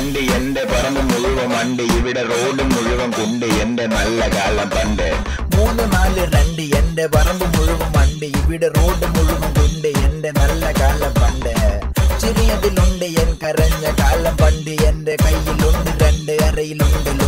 രണ്ട് എന്റെ പറമ്പ് മുഴുവൻ വണ്ട് ഇവിടെ റോഡ് മുഴുവൻ കൊണ്ട് എന്റെ നല്ല കാലം പണ്ട് മൂന്ന് നാല് രണ്ട് എന്റെ പറമ്പ് മുഴുവൻ വണ്ട് ഇവിടെ റോഡ് മുഴുവൻ കൊണ്ട് എന്റെ നല്ല കാലം പണ്ട് ചെറിയതിലുണ്ട് എൻ കരഞ്ഞ കാലം പണ്ട് എന്റെ കയ്യിലുണ്ട് രണ്ട് അരയിലുണ്ട്